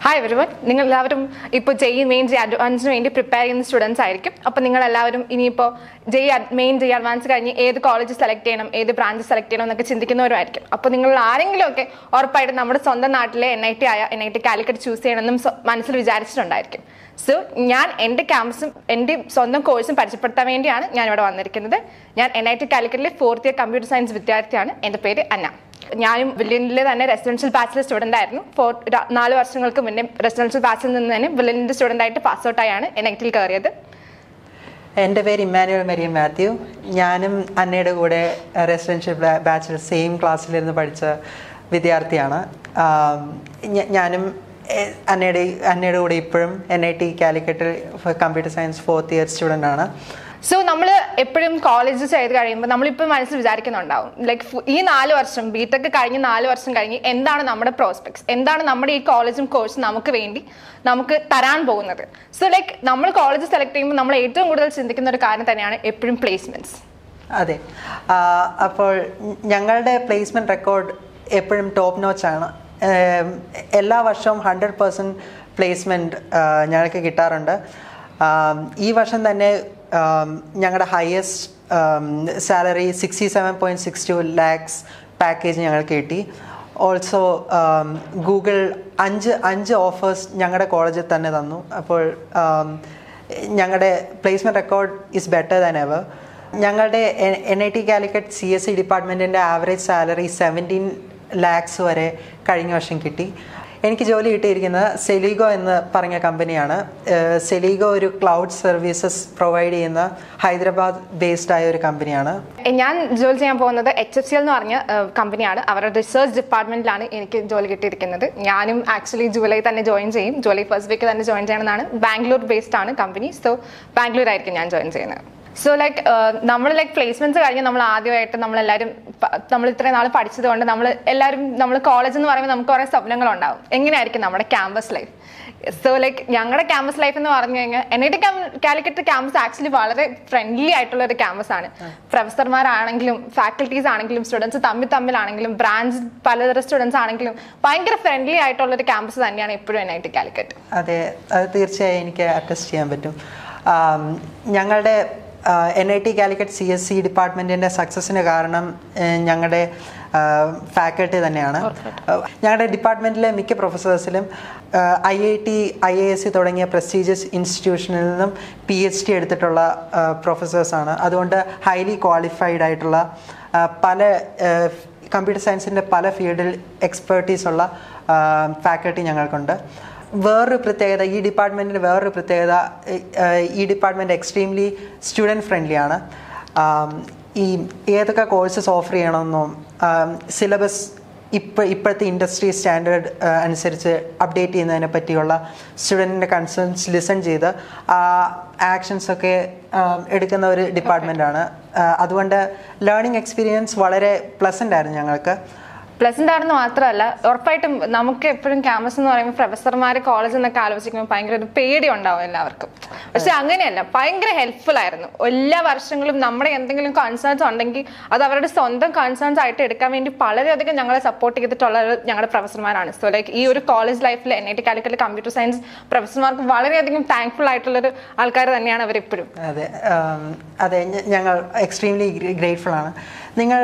Hi everyone നിങ്ങൾ എല്ലാവരും ഇപ്പോൾ ജെയ് മെയിൻ ജെ അഡ്വാൻസിന് വേണ്ടി പ്രിപ്പയർ ചെയ്യുന്ന സ്റ്റുഡൻസ് ആയിരിക്കും അപ്പോൾ നിങ്ങൾ എല്ലാവരും ഇനിയിപ്പോൾ ജെയ് മെയിൻ ജെയ് അഡ്വാൻസ് കഴിഞ്ഞ് ഏത് കോളേജ് സെലക്ട് ചെയ്യണം ഏത് ബ്രാഞ്ച് സെലക്ട് ചെയ്യണം എന്നൊക്കെ ചിന്തിക്കുന്നവരുമായിരിക്കും അപ്പോൾ നിങ്ങൾ ആരെങ്കിലും ഒക്കെ ഉറപ്പായിട്ടും നമ്മുടെ സ്വന്തം നാട്ടിലെ എൻ ഐ ടി ആയ N I T Calicut choose ചെയ്യണമെന്നും സ്വ- മനസ്സിൽ വിചാരിച്ചിട്ടുണ്ടായിരിക്കും സോ ഞാൻ എൻ്റെ ക്യാമ്പസും എൻ്റെ സ്വന്തം കോഴ്സും പരിചയപ്പെടുത്താൻ വേണ്ടിയാണ് ഞാൻ ഇവിടെ വന്നിരിക്കുന്നത് ഞാൻ എൻ ഐ ടി കാലിക്കറ്റിലെ ഫോർത്ത് ഇയർ കമ്പ്യൂട്ടർ സയൻസ് വിദ്യാർത്ഥിയാണ് എൻ്റെ പേര് അന്ന ഞാനും വില്യനിലെ തന്നെ റെസിഡൻഷ്യൽ ബാച്ചിലെ സ്റ്റുഡൻ്റ് ആയിരുന്നു ഫോർ ര- നാല് വർഷങ്ങൾക്ക് മുന്നേ റെസിഡൻഷ്യൽ ബാച്ചിൽ നിന്ന് തന്നെ വില്യനിൻ്റെ സ്റ്റുഡൻ്റ് ആയിട്ട് പാസ് ഔട്ട് ആയാണ് എൻ ഐ ടിയിൽ കയറിയത് എൻ്റെ പേര് ഇമ്മാനുവൽ മരിയം മാത്യു ഞാനും അന്നയുടെ കൂടെ റെസിഡൻഷ്യൽ ബാച്ചിൽ സെയിം ക്ലാസ്സിലിരുന്ന് പഠിച്ച വിദ്യാർത്ഥിയാണ് ആം, ഞ- ഞാനും എ, അന്നയുടെ അന്നയുടെ കൂടെ ഇപ്പോഴും എൻ ഐ ടി കാലിക്കറ്റിൽ computer science fourth year student ആണ് സോ നമ്മൾ എപ്പോഴും കോളേജ് ചെയ്ത് കഴിയുമ്പോൾ നമ്മളിപ്പോൾ മനസ്സിൽ വിചാരിക്കുന്നുണ്ടാവും ലൈക്ക് ഈ നാല് വർഷം ബി ടെക് കഴിഞ്ഞ് നാല് വർഷം കഴിഞ്ഞ് എന്താണ് നമ്മുടെ പ്രോസ്പെക്ട്സ് എന്താണ് നമ്മുടെ ഈ കോളേജും കോഴ്സും നമുക്ക് വേണ്ടി നമുക്ക് തരാൻ പോകുന്നത് സോ ലൈക്ക് നമ്മൾ കോളേജ് സെലക്ട് ചെയ്യുമ്പോൾ നമ്മൾ ഏറ്റവും കൂടുതൽ ചിന്തിക്കുന്ന ഒരു കാര്യം തന്നെയാണ് എപ്പോഴും പ്ലേസ്മെന്റ്സ് അതെ ആ, അപ്പോൾ ഞങ്ങളുടെ പ്ലേസ്മെൻറ്റ് റെക്കോർഡ് എപ്പോഴും ടോപ്പ് നോച്ചാണ് എല്ലാ വർഷവും ഹൺഡ്രഡ് പേഴ്സൻറ്റ് പ്ലേസ്മെൻറ്റ് ഞങ്ങൾക്ക് കിട്ടാറുണ്ട് ആം, ഈ വർഷം തന്നെ ആം, ഞങ്ങളുടെ highest salary sixty seven point six two lakhs package ഞങ്ങൾക്ക് കിട്ടി ഓൾസോ ഗൂഗിൾ അഞ്ച് അഞ്ച് ഓഫേഴ്സ് ഞങ്ങളുടെ കോളേജിൽ തന്നെ തന്നു അപ്പോൾ ആം, ഞങ്ങളുടെ placement record is better than ever ഞങ്ങളുടെ N I T Calicut C S C ഡിപ്പാർട്ട്മെൻറ്റിൻ്റെ ആവറേജ് സാലറി സെവൻറ്റീൻ ലാക്സ് വരെ കഴിഞ്ഞ വർഷം കിട്ടി എനിക്ക് ജോലി കിട്ടിയിരിക്കുന്നത് സെലിഗോ എന്ന് പറഞ്ഞ കമ്പനിയാണ് ഏഹ് സെലിഗോ ഒരു ക്ലൗഡ് സർവീസസ് പ്രൊവൈഡ് ചെയ്യുന്ന ഹൈദരാബാദ് ബേസ്ഡ് ആയ ഒരു കമ്പനിയാണ് ഞാൻ ജോലി ചെയ്യാൻ പോകുന്നത് എച്ച് എഫ് സി എൽ എന്ന് പറഞ്ഞ കമ്പനിയാണ് അവരുടെ റിസർച്ച് ഡിപ്പാർട്ട്മെന്റിലാണ് എനിക്ക് ജോലി കിട്ടിയിരിക്കുന്നത് ഞാനും ആക്ച്വലി ജൂലൈ തന്നെ ജോയിൻ ചെയ്യും ജൂലൈ ഫസ്റ്റ് വീക്ക് തന്നെ ജോയിൻ ചെയ്യണമെന്നാണ് ബാംഗ്ലൂർ ബേസ്ഡ് ആണ് കമ്പനി സോ ബാംഗ്ലൂർ ആയിരിക്കും ഞാൻ ജോയിൻ ചെയ്യുന്നത് സോ ലൈക്ക് നമ്മൾ ലൈക്ക് പ്ലേസ്മെന്റ്സ് കഴിഞ്ഞ് നമ്മൾ ആദ്യമായിട്ട് നമ്മളെല്ലാവരും പ- നമ്മൾ ഇത്രയും നാൾ പഠിച്ചത് കൊണ്ട് നമ്മൾ എല്ലാവരും നമ്മൾ കോളേജ് എന്ന് പറയുമ്പോൾ നമുക്ക് കുറേ സ്വപ്നങ്ങളുണ്ടാവും എങ്ങനെയായിരിക്കും നമ്മുടെ ക്യാമ്പസ് ലൈഫ് സോ ലൈക്ക് ഞങ്ങളുടെ ക്യാമ്പസ് ലൈഫ് എന്ന് പറഞ്ഞു കഴിഞ്ഞാൽ N I T Calicut campus actually വളരെ ഫ്രണ്ട്ലി ആയിട്ടുള്ള ഒരു ക്യാമ്പസ് ആണ് പ്രൊഫസർമാരാണെങ്കിലും ഫാക്കൽറ്റീസ് ആണെങ്കിലും സ്റ്റുഡൻസ് തമ്മിൽ തമ്മിലാണെങ്കിലും ബ്രാഞ്ച് പലതരം സ്റ്റുഡൻസ് ആണെങ്കിലും ഭയങ്കര ഫ്രണ്ട്ലി ആയിട്ടുള്ള ഒരു ക്യാമ്പസ് തന്നെയാണ് എപ്പോഴും എൻ ഐ ടി കാലിക്കറ്റ് അതെ അത് തീർച്ചയായും എനിക്ക് അറ്റസ്റ്റ് ചെയ്യാൻ പറ്റും ആം, ഞങ്ങളുടെ N I T Calicut C S C ഡിപ്പാർട്ട്മെൻറ്റിൻ്റെ സക്സസ്സിന് കാരണം ഏഹ്, ഞങ്ങളുടെ ഫാക്കൽറ്റി തന്നെയാണ് ഏഹ്, ഞങ്ങളുടെ ഡിപ്പാർട്ട്മെൻറ്റിലെ മിക്ക പ്രൊഫസേഴ്സിലും I I T I A S C തുടങ്ങിയ പ്രസ്റ്റീജിയസ് ഇൻസ്റ്റിറ്റ്യൂഷനിൽ നിന്നും പി എച്ച് ഡി എടുത്തിട്ടുള്ള പ്രൊഫസേഴ്സാണ് അതുകൊണ്ട് ഹൈലി ക്വാളിഫൈഡ് ആയിട്ടുള്ള ആ, പല കമ്പ്യൂട്ടർ സയൻസിൻ്റെ പല ഫീൽഡിൽ എക്സ്പേർട്ടീസ് ഉള്ള ഫാക്കൽറ്റി ഞങ്ങൾക്കുണ്ട് വേറൊരു പ്രത്യേകത ഈ ഡിപ്പാർട്ട്മെൻറ്റിന് വേറൊരു പ്രത്യേകത ഏ- ഏഹ് ഈ ഡിപ്പാർട്ട്മെൻറ്റ് എക്സ്ട്രീംലി സ്റ്റുഡൻറ്റ് ഫ്രണ്ട്ലി ആണ് ആം, ഈ ഏതൊക്കെ കോഴ്സസ് ഓഫർ ചെയ്യണമെന്നും സിലബസ് ഇപ്പോൾ ഇപ്പോഴത്തെ ഇൻഡസ്ട്രി സ്റ്റാൻഡേർഡ് അനുസരിച്ച് അപ്ഡേറ്റ് ചെയ്യുന്നതിനെ പറ്റിയുള്ള സ്റ്റുഡൻറ്റിൻ്റെ കൺസേൺസ് ലിസൺ ചെയ്ത് ആ ആക്ഷൻസ് ഒക്കെ ആം, എടുക്കുന്ന ഒരു ഡിപ്പാർട്ട്മെൻറ്റാണ് അതുകൊണ്ട് ലേണിംഗ് എക്സ്പീരിയൻസ് വളരെ പ്ലസൻ്റ് ആയിരുന്നു ഞങ്ങൾക്ക് പ്ലസന്റ് ആണെന്ന് മാത്രമല്ല ഉറപ്പായിട്ടും നമുക്ക് എപ്പോഴും ക്യാമ്പസ് എന്ന് പറയുമ്പോൾ പ്രൊഫസർമാർ കോളേജ് എന്നൊക്കെ ആലോചിക്കുമ്പോൾ ഭയങ്കര ഒരു പേടി ഉണ്ടാവും എല്ലാവർക്കും പക്ഷെ അങ്ങനെയല്ല ഭയങ്കര ഹെൽപ്ഫുൾ ആയിരുന്നു എല്ലാ വർഷങ്ങളും നമ്മുടെ എന്തെങ്കിലും കൺസേൺസ് ഉണ്ടെങ്കിൽ അത് അവരുടെ സ്വന്തം കൺസേൺസ് ആയിട്ട് എടുക്കാൻ വേണ്ടി വളരെയധികം ഞങ്ങളെ സപ്പോർട്ട് ചെയ്തിട്ടുള്ള ഒരു ഞങ്ങളുടെ പ്രൊഫസർമാരാണ് സോ ലൈക്ക് ഈ ഒരു കോളേജ് ലൈഫിൽ N I T Calicut computer science പ്രൊഫസർമാർക്ക് വളരെയധികം താങ്ക്ഫുൾ ആയിട്ടുള്ളൊരു ആൾക്കാർ തന്നെയാണ് അവരെപ്പോഴും അതെ ആം, അതെ ഞ- ഞങ്ങൾ എക്സ്ട്രീംലി ഗ്രേറ്റ്ഫുൾ ആണ് നിങ്ങൾ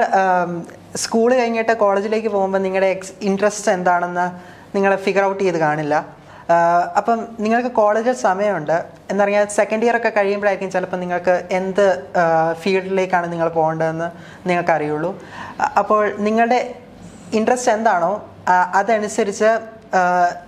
സ്കൂൾ കഴിഞ്ഞിട്ട് കോളേജിലേക്ക് പോകുമ്പോൾ നിങ്ങളുടെ എക്സ് ഇൻട്രസ്റ്റ് എന്താണെന്ന് നിങ്ങൾ ഫിഗർ ഔട്ട് ചെയ്ത് കാണില്ല ആ, അപ്പം നിങ്ങൾക്ക് കോളേജിൽ സമയമുണ്ട് എന്നറിയാൽ സെക്കൻഡ് ഇയർ ഒക്കെ കഴിയുമ്പോഴായിരിക്കും ചിലപ്പോൾ നിങ്ങൾക്ക് എന്ത് ഫീൽഡിലേക്കാണ് നിങ്ങൾ പോകേണ്ടതെന്ന് നിങ്ങൾക്ക് അറിയുള്ളൂ അ- അപ്പോൾ നിങ്ങളുടെ ഇൻട്രസ്റ്റ് എന്താണോ ആ, അതനുസരിച്ച് ആ,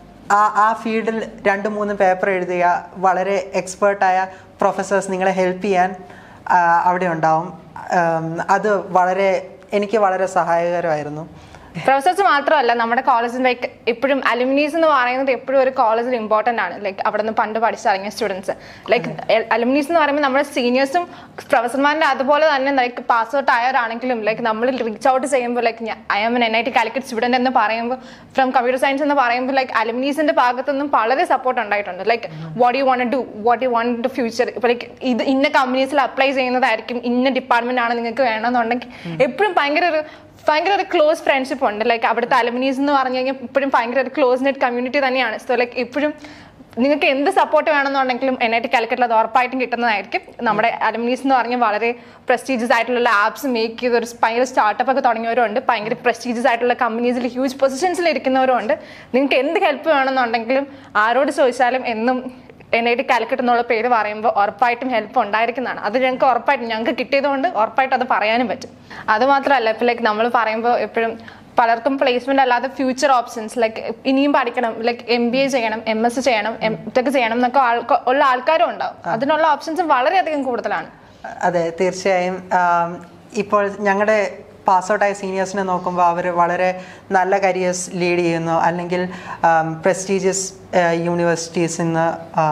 ആ ആ ഫീൽഡിൽ രണ്ട് മൂന്ന് പേപ്പർ എഴുതിയ വളരെ എക്സ്പേർട്ടായ പ്രൊഫസേഴ്സ് നിങ്ങളെ ഹെൽപ്പ് ചെയ്യാൻ ആ, അവിടെ ഉണ്ടാവും ഉം, അത് വളരെ എനിക്ക് വളരെ സഹായകരമായിരുന്നു പ്രൊഫസേഴ്സ് മാത്രമല്ല നമ്മുടെ കോളേജിൽ ലൈക്ക് എപ്പോഴും അലുമിനീസ് എന്ന് പറയുന്നത് എപ്പോഴും ഒരു കോളേജിൽ ഇമ്പോർട്ടന്റ് ആണ് ലൈക്ക് അവിടെ നിന്ന് പണ്ട് പഠിച്ചിറങ്ങിയ സ്റ്റുഡൻസ് ലൈക്ക് അലുമിനീസ് എന്ന് പറയുമ്പോൾ നമ്മുടെ സീനിയേഴ്സും പ്രൊഫസർമാരുടെ അതുപോലെ തന്നെ ലൈക്ക് പാസ് ഔട്ട് ആയവരാണെങ്കിലും ലൈക്ക് നമ്മൾ റീച്ച് ഔട്ട് ചെയ്യുമ്പോൾ like I M N I T Calicut student എന്ന് പറയുമ്പോൾ ഫ്രം കമ്പ്യൂട്ടർ സയൻസ് എന്ന് പറയുമ്പോൾ ലൈക്ക് അലുമിനീസിന്റെ ഭാഗത്തു നിന്നും വളരെ സപ്പോർട്ട് ഉണ്ടായിട്ടുണ്ട് like what you want do what you want to future ഇപ്പൊ ലൈക്ക് ഇത് ഇന്ന കമ്പനീസിൽ അപ്ലൈ ചെയ്യുന്നതായിരിക്കും ഇന്ന ഡിപ്പാർട്ട്മെന്റ് ആണ് നിങ്ങൾക്ക് വേണമെന്നുണ്ടെങ്കിൽ എപ്പോഴും ഭയങ്കര ഒരു ഭയങ്കര ഒരു ക്ലോസ് ഫ്രണ്ട്ഷിപ്പ് ഉണ്ട് ലൈക്ക് അവിടുത്തെ അലുമിനീസ് എന്ന് പറഞ്ഞു കഴിഞ്ഞാൽ ഇപ്പോഴും ഭയങ്കര ഒരു ക്ലോസ് നെറ്റ് കമ്മ്യൂണിറ്റി തന്നെയാണ് സോ ലൈക്ക് ഇപ്പോഴും നിങ്ങൾക്ക് എന്ത് സപ്പോർട്ട് വേണമെന്നുണ്ടെങ്കിലും എൻ ഐ ടി കാലിക്കറ്റിൽ അത് ഉറപ്പായിട്ടും കിട്ടുന്നതായിരിക്കും നമ്മുടെ അലുമിനീസ് എന്ന് പറഞ്ഞാൽ വളരെ പ്രസ്റ്റീജിയസ് ആയിട്ടുള്ള ആപ്സ് മേക്ക് ചെയ്ത ഒരു ഭയങ്കര സ്റ്റാർട്ടപ്പ് ഒക്കെ തുടങ്ങിയവരുണ്ട് ഭയങ്കര പ്രസ്റ്റീജിയസ് ആയിട്ടുള്ള കമ്പനീസിൽ ഹ്യൂജ് പൊസിഷൻസിൽ ഇരിക്കുന്നവരുണ്ട് നിങ്ങൾക്ക് എന്ത് ഹെൽപ്പ് വേണമെന്നുണ്ടെങ്കിലും ആരോട് ചോദിച്ചാലും എന്നും എൻ ഐ ടി കാലിക്കറ്റ് എന്നുള്ള പേര് പറയുമ്പോൾ ഉറപ്പായിട്ടും ഹെൽപ്പ് ഉണ്ടായിരിക്കുന്നതാണ് അത് ഞങ്ങൾക്ക് ഉറപ്പായിട്ടും ഞങ്ങൾക്ക് കിട്ടിയതുകൊണ്ട് ഉറപ്പായിട്ടും അത് പറയാനും പറ്റും അത് മാത്രമല്ല ഇപ്പം ലൈക്ക് നമ്മൾ പറയുമ്പോൾ എപ്പോഴും പലർക്കും പ്ലേസ്മെന്റ് അല്ലാതെ ഫ്യൂച്ചർ ഓപ്ഷൻസ് ലൈക്ക് ഇനിയും പഠിക്കണം ലൈക്ക് എം ബി എ ചെയ്യണം എം എസ് ചെയ്യണം എം ടെക് ചെയ്യണം എന്നൊക്കെ ആൾക്ക- ഉള്ള ആൾക്കാരും ഉണ്ടാവും അതിനുള്ള ഓപ്ഷൻസ് വളരെയധികം കൂടുതലാണ് അതെ തീർച്ചയായും ആം, ഇപ്പോൾ ഞങ്ങളുടെ പാസ് ഔട്ടായ സീനിയേഴ്സിനെ നോക്കുമ്പോൾ അവർ വളരെ നല്ല കരിയേഴ്സ് ലീഡ് ചെയ്യുന്നു അല്ലെങ്കിൽ പ്രസ്റ്റീജിയസ് യൂണിവേഴ്സിറ്റീസിൽ നിന്ന്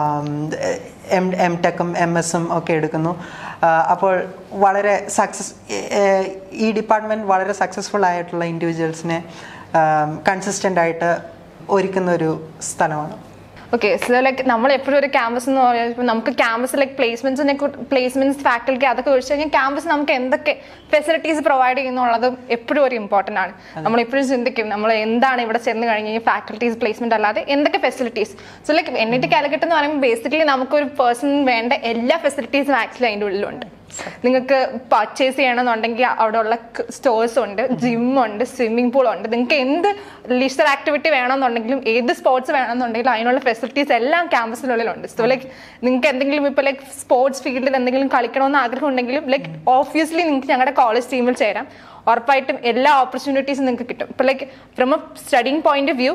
എം എം ടെക്കും എം എസും ഒക്കെ എടുക്കുന്നു ആ, അപ്പോൾ വളരെ സക്സസ് ഈ ഡിപ്പാർട്ട്മെൻറ്റ് വളരെ സക്സസ്ഫുൾ ആയിട്ടുള്ള ഇൻഡിവിജ്വൽസിനെ കൺസിസ്റ്റൻ്റ് ആയിട്ട് ഒരുക്കുന്ന ഒരു സ്ഥലമാണ് ഓക്കെ സോ ലൈക്ക് നമ്മൾ എപ്പോഴും ഒരു ക്യാമ്പസ് എന്ന് പറയുമ്പോൾ നമുക്ക് ക്യാമ്പസ് ലൈക്ക് പ്ലേസ്മെന്റ്സിനെ പ്ലേസ്മെന്റ്സ് ഫാക്കൽറ്റി അതൊക്കെ ഒഴിച്ച് കഴിഞ്ഞാൽ ക്യാമ്പസ് നമുക്ക് എന്തൊക്കെ ഫെസിലിറ്റീസ് പ്രൊവൈഡ് ചെയ്യുന്നുള്ളതും എപ്പോഴും ഒരു ഇമ്പോർട്ടൻ്റ് ആണ് നമ്മൾ എപ്പോഴും ചിന്തിക്കും നമ്മൾ എന്താണ് ഇവിടെ ചെന്ന് കഴിഞ്ഞ് കഴിഞ്ഞാൽ ഫാക്കൽറ്റീസ് പ്ലേസ്മെന്റ് അല്ലാതെ എന്തൊക്കെ facilities so like N I T Calicut എന്ന് പറയുമ്പോൾ ബേസിക്കലി നമുക്കൊരു പേഴ്സൺ വേണ്ട എല്ലാ ഫെസിലിറ്റീസും ആക്ച്വലി അതിൻ്റെ ഉള്ളിലുണ്ട് നിങ്ങൾക്ക് പർച്ചേസ് ചെയ്യണമെന്നുണ്ടെങ്കിൽ അവിടെ ഉള്ള സ്റ്റോഴ്സ് ഉണ്ട് ജിം ഉണ്ട് സ്വിമ്മിംഗ് പൂൾ ഉണ്ട് നിങ്ങൾക്ക് എന്ത് ലിസ്റ്റർ ആക്ടിവിറ്റി വേണമെന്നുണ്ടെങ്കിലും ഏത് സ്പോർട്സ് വേണമെന്നുണ്ടെങ്കിലും അതിനുള്ള ഫെസിലിറ്റീസ് എല്ലാം ക്യാമ്പസിനുള്ളിലുണ്ട് സോ ലൈക്ക് നിങ്ങൾക്ക് എന്തെങ്കിലും ഇപ്പോൾ ലൈക്ക് സ്പോർട്സ് ഫീൽഡിൽ എന്തെങ്കിലും കളിക്കണമെന്ന് ആഗ്രഹം ഉണ്ടെങ്കിലും ലൈക്ക് ഓബ്വിയസ്ലി നിങ്ങൾക്ക് ഞങ്ങളുടെ കോളേജ് ടീമിൽ ചേരാം ഉറപ്പായിട്ടും എല്ലാ ഓപ്പർച്യൂണിറ്റീസും നിങ്ങൾക്ക് കിട്ടും ഇപ്പോൾ like from a studying point of view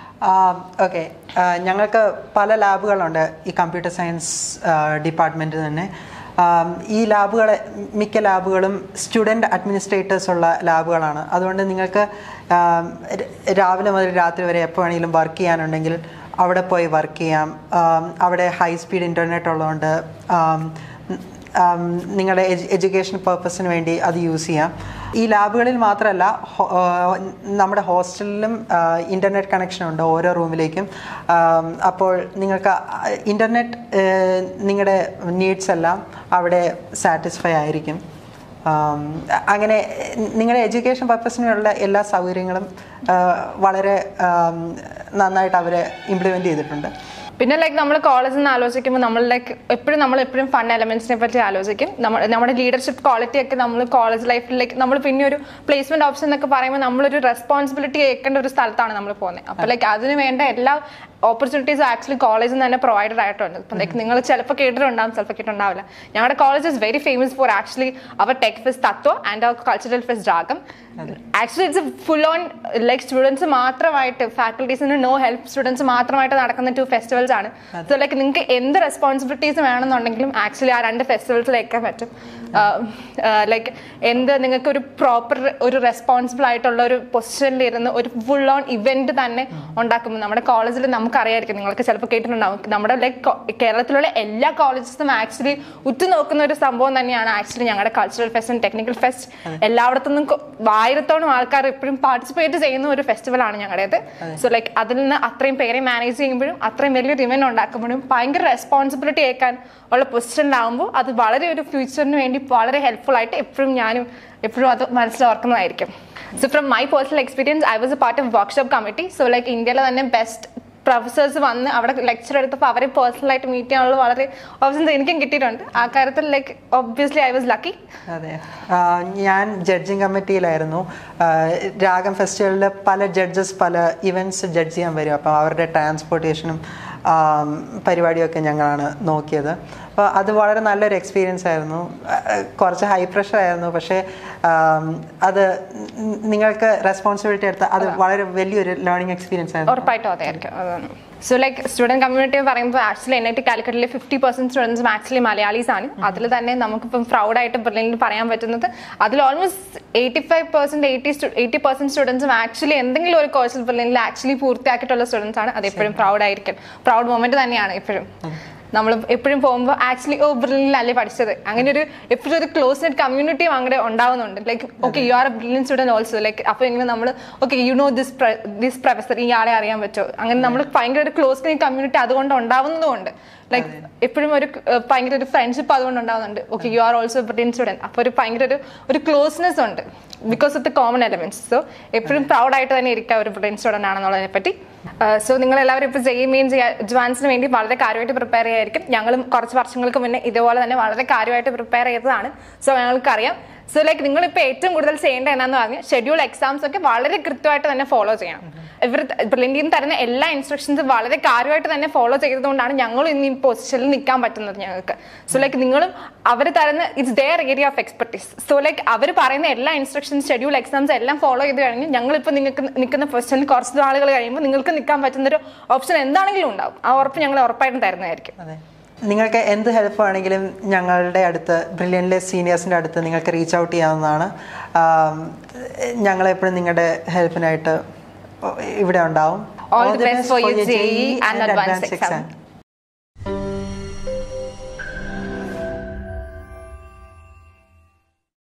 okay ഞങ്ങൾക്ക് പല ലാബുകളുണ്ട് ഈ കമ്പ്യൂട്ടർ സയൻസ് ഡിപ്പാർട്ട്മെൻറ്റ് തന്നെ ആം, ഈ ലാബുകൾ മിക്ക ലാബുകളും സ്റ്റുഡൻറ് അഡ്മിനിസ്ട്രേറ്റേഴ്സ് ഉള്ള ലാബുകളാണ് അതുകൊണ്ട് നിങ്ങൾക്ക് ആം, ര- രാവിലെ മുതൽ രാത്രി വരെ എപ്പോൾ വേണമെങ്കിലും വർക്ക് ചെയ്യാനുണ്ടെങ്കിൽ അവിടെ പോയി വർക്ക് ചെയ്യാം ആം, അവിടെ ഹൈ സ്പീഡ് ഇൻ്റർനെറ്റ് ഉള്ളതുകൊണ്ട് ആം, ആം, നിങ്ങളുടെ എഡ്യൂക്കേഷൻ പർപ്പസിന് വേണ്ടി അത് യൂസ് ചെയ്യാം ഈ ലാബുകളിൽ മാത്രമല്ല ഹോ- ആ, നമ്മുടെ ഹോസ്റ്റലിലും ഇൻ്റർനെറ്റ് കണക്ഷൻ ഉണ്ട് ഓരോ റൂമിലേക്കും ആം, അപ്പോൾ നിങ്ങൾക്ക് ഇൻ്റർനെറ്റ് നിങ്ങളുടെ നീഡ്സ് എല്ലാം അവിടെ സാറ്റിസ്ഫൈ ആയിരിക്കും ആം, അങ്ങനെ നിങ്ങളുടെ എഡ്യൂക്കേഷൻ പർപ്പസിനുള്ള എല്ലാ സൗകര്യങ്ങളും ആ, വളരെ ആം, നന്നായിട്ട് അവർ ഇംപ്ലിമെൻ്റ് ചെയ്തിട്ടുണ്ട് പിന്നെ ലൈക്ക് നമ്മൾ കോളേജിൽ നിന്ന് ആലോചിക്കുമ്പോൾ നമ്മൾ ലൈക്ക് എപ്പോഴും നമ്മൾ എപ്പോഴും ഫൺ എലമെന്റ്സിനെ പറ്റി ആലോചിക്കും നമ്മൾ നമ്മുടെ ലീഡർഷിപ്പ് ക്വാളിറ്റി ഒക്കെ നമ്മൾ കോളേജ് ലൈഫിലേക്ക് നമ്മൾ പിന്നെ ഒരു പ്ലേസ്മെന്റ് ഓപ്ഷൻ എന്നൊക്കെ പറയുമ്പോൾ നമ്മളൊരു റെസ്പോൺസിബിലിറ്റി ഏൽക്കേണ്ട ഒരു സ്ഥലത്താണ് നമ്മൾ പോകുന്നത് അപ്പോൾ ലൈക്ക് അതിന് വേണ്ട എല്ലാ ഓപ്പർച്യൂണിറ്റീസും ആക്ച്വലി കോളേജിൽ നിന്ന് തന്നെ പ്രൊവൈഡഡ് ആയിട്ടുണ്ട് ഇപ്പം ലൈക്ക് നിങ്ങൾ ചിലപ്പോൾ കേട്ടിട്ടുണ്ടാവും ചിലപ്പോൾ കേട്ടിട്ടുണ്ടാവില്ല ഞങ്ങളുടെ college is very famous for actually our tech fest Tathva and our cultural fest ജാഗം actually it's full on like students മാത്രമായിട്ട് ഫാക്കൽറ്റീസിന് നോ ഹെൽപ്പ് സ്റ്റുഡൻസ് മാത്രമായിട്ട് നടക്കുന്ന ടു ഫെസ്റ്റിവൽസ് ആണ് സോ ലൈക്ക് നിങ്ങൾക്ക് എന്ത് റെസ്പോൺസിബിലിറ്റീസ് വേണമെന്നുണ്ടെങ്കിലും ആക്ച്വലി ആ രണ്ട് ഫെസ്റ്റിവൽസിലേക്കാൻ പറ്റും ലൈക്ക് എന്ത് നിങ്ങൾക്ക് ഒരു പ്രോപ്പർ ഒരു റെസ്പോൺസിബിൾ ആയിട്ടുള്ള ഒരു പൊസിഷനിൽ ഇരുന്ന് ഒരു ഫുൾ ഓൺ ഇവന്റ് തന്നെ ഉണ്ടാക്കുമ്പോൾ നമ്മുടെ കോളേജിൽ നമുക്കറിയായിരിക്കും നിങ്ങൾക്ക് ചിലപ്പോൾ കേട്ടിട്ടുണ്ടാവും നമ്മുടെ ലൈക്ക് കേരളത്തിലുള്ള എല്ലാ കോളേജസും ആക്ച്വലി ഉറ്റുനോക്കുന്ന ഒരു സംഭവം തന്നെയാണ് ആക്ച്വലി ഞങ്ങളുടെ cultural fest and technical fest എല്ലായിടത്തുനിന്നും കൊ- ആയിരത്തോളം ആൾക്കാർ എപ്പോഴും പാർട്ടിസിപ്പേറ്റ് ചെയ്യുന്ന ഒരു ഫെസ്റ്റിവൽ ആണ് ഞങ്ങളുടേത് സോ ലൈക്ക് അതിൽ നിന്ന് അത്രയും പേരെ മാനേജ് ചെയ്യുമ്പോഴും അത്രയും വലിയൊരു ഇവന്റ് ഉണ്ടാക്കുമ്പോഴും ഭയങ്കര റെസ്പോൺസിബിലിറ്റി ഏൽക്കാൻ ഉള്ള പൊസിഷനിലാവുമ്പോൾ അത് വളരെ ഒരു ഫ്യൂച്ചറിന് വേണ്ടി വളരെ ഹെൽപ്ഫുൾ ആയിട്ട് എപ്പോഴും ഞാനും എപ്പോഴും അത് മനസ്സിലോർക്കുന്നതായിരിക്കും so from my personal experience I was a part of workshop committee so like ഇന്ത്യയിലെ തന്നെ ബെസ്റ്റ് പ്രൊഫസേഴ്സ് വന്ന് അവിടെ ലെക്ചർ എടുത്തപ്പോൾ അവരെ പേഴ്സണലായിട്ട് മീറ്റ് ചെയ്യാനുള്ള വളരെ ഓപ്ഷൻസ് എനിക്കും കിട്ടിയിട്ടുണ്ട് ആ കാര്യത്തിൽ like obviously I was lucky അതെ ആ, ഞാൻ ജഡ്ജിങ് കമ്മിറ്റിയിലായിരുന്നു ആ, രാഗം ഫെസ്റ്റിവലിൽ പല ജഡ്ജസ് പല ഇവൻറ്റ്സ് ജഡ്ജ് ചെയ്യാൻ വരും അപ്പോൾ അവരുടെ ട്രാൻസ്പോർട്ടേഷനും ആം, പരിപാടിയൊക്കെ ഞങ്ങളാണ് നോക്കിയത് അപ്പോൾ അത് വളരെ നല്ലൊരു എക്സ്പീരിയൻസ് ആയിരുന്നു ആ, കുറച്ച് ഹൈ പ്രഷർ ആയിരുന്നു പക്ഷേ ആം, അത് നി- നിങ്ങൾക്ക് റെസ്പോൺസിബിലിറ്റി എടുത്ത അത് വളരെ വലിയൊരു ലേണിംഗ് എക്സ്പീരിയൻസ് ആയിരുന്നു ഉറപ്പായിട്ടും അതായിരിക്കും അതാണ് സോ ലൈക്ക് സ്റ്റുഡന്റ് കമ്മ്യൂണിറ്റി പറയുമ്പോൾ ആക്ച്വലി എൻ ഐ ടി കാലിക്കറ്റിലെ ഫിഫ്റ്റി പെർസെന്റ് സ്റ്റുഡൻസും ആക്ച്വലി മലയാളീസ് ആണ് അതിൽ തന്നെ നമുക്കിപ്പം പ്രൗഡായിട്ട് ബ്രില്ലിൽ പറയാൻ പറ്റുന്നത് അതിൽ almost eighty five percent eighty eighty percent സ്റ്റുഡൻസും ആക്ച്വലി എന്തെങ്കിലും ഒരു കോഴ്സിൽ ബ്രില്ലിൽ ആക്ച്വലി പൂർത്തിയാക്കിയിട്ടുള്ള സ്റ്റുഡൻസ് ആണ് അത് എപ്പോഴും പ്രൗഡ് ആയിരിക്കും പ്രൗഡ് മൊമെന്റ് തന്നെയാണ് എപ്പോഴും നമ്മൾ എപ്പോഴും പോകുമ്പോൾ ആക്ച്വലി ഓ ബ്രില്ലിനല്ലേ പഠിച്ചത് അങ്ങനെ ഒരു എപ്പോഴും ഒരു ക്ലോസ് നെറ്റ് കമ്മ്യൂണിറ്റിയും അങ്ങനെ ഉണ്ടാവുന്നുണ്ട് like okay you are a brilliant student also like അപ്പോൾ ഇങ്ങനെ നമ്മൾ okay you know this this professor ഈ ആളെ അറിയാൻ പറ്റുമോ അങ്ങനെ നമ്മൾ ഭയങ്കര ഒരു ക്ലോസ് നെറ്റ് കമ്മ്യൂണിറ്റി അതുകൊണ്ട് ഉണ്ടാവുന്നതുകൊണ്ട് ലൈക്ക് എപ്പോഴും ഒരു ഏഹ്, ഭയങ്കര ഒരു ഫ്രണ്ട്ഷിപ്പ് അതുകൊണ്ട് ഉണ്ടാവുന്നുണ്ട് okay you are also brilliant student അപ്പോൾ ഒരു ഭയങ്കര ഒരു ഒരു ക്ലോസ്നെസ് ഉണ്ട് because of the common elements so എപ്പോഴും പ്രൗഡ് ആയിട്ട് തന്നെ ഇരിക്കുക ഒരു ബ്രെയിൻ സ്റ്റുഡൻ്റ് ആണെന്നുള്ളതിനെ പറ്റി സോ നിങ്ങൾ എല്ലാവരും ഇപ്പോൾ ജെയ് മെയിൻ അഡ്വാൻസിന് വേണ്ടി വളരെ കാര്യമായിട്ട് പ്രിപ്പയർ ചെയ്യായിരിക്കും ഞങ്ങളും കുറച്ച് വർഷങ്ങൾക്ക് മുന്നേ ഇതുപോലെ തന്നെ വളരെ കാര്യമായിട്ട് പ്രിപ്പയർ ചെയ്തതാണ് സോ ഞങ്ങൾക്കറിയാം സോ ലൈക്ക് നിങ്ങൾ ഇപ്പോൾ ഏറ്റവും കൂടുതൽ ചെയ്യേണ്ടത് എന്നാന്ന് പറഞ്ഞാൽ ഷെഡ്യൂൾ എക്സാംസ് ഒക്കെ വളരെ കൃത്യമായിട്ട് തന്നെ ഫോളോ ചെയ്യണം ഇവർ ബ്രില്ലിൻ്റിൽ നിന്ന് തരുന്ന എല്ലാ ഇൻസ്ട്രക്ഷൻസും വളരെ കാര്യമായിട്ട് തന്നെ ഫോളോ ചെയ്തതുകൊണ്ടാണ് ഞങ്ങളും ഇന്ന് ഈ പൊസിഷനിൽ നിൽക്കാൻ പറ്റുന്നത് ഞങ്ങൾക്ക് സോ ലൈക്ക് നിങ്ങളും അവർ തരുന്ന it's their area of expertise so like അവർ പറയുന്ന എല്ലാ ഇൻസ്ട്രക്ഷൻസ് ഷെഡ്യൂൾ എക്സാംസ് എല്ലാം ഫോളോ ചെയ്ത് കഴിഞ്ഞ് ഞങ്ങളിപ്പോൾ നിങ്ങൾക്ക് നിൽക്കുന്ന പൊസിഷനിൽ കുറച്ച് നാളുകൾ കഴിയുമ്പോൾ നിങ്ങൾക്ക് നിൽക്കാൻ പറ്റുന്ന ഒരു ഓപ്ഷൻ എന്താണെങ്കിലും ഉണ്ടാവും ആ ഉറപ്പ് ഞങ്ങൾ ഉറപ്പായിട്ടും തരുന്നതായിരിക്കും അതെ നിങ്ങൾക്ക് എന്ത് ഹെൽപ്പ് ആണെങ്കിലും ഞങ്ങളുടെ അടുത്ത് ബ്രില്യൻറ്റിലെ സീനിയേഴ്സിൻ്റെ അടുത്ത് നിങ്ങൾക്ക് റീച്ച് ഔട്ട് ചെയ്യാവുന്നതാണ് ആം, ഞങ്ങളെപ്പോഴും നിങ്ങളുടെ ഹെൽപ്പിനായിട്ട് ഇവിടെ ഉണ്ടാവും All the best for your JEE and advanced exam.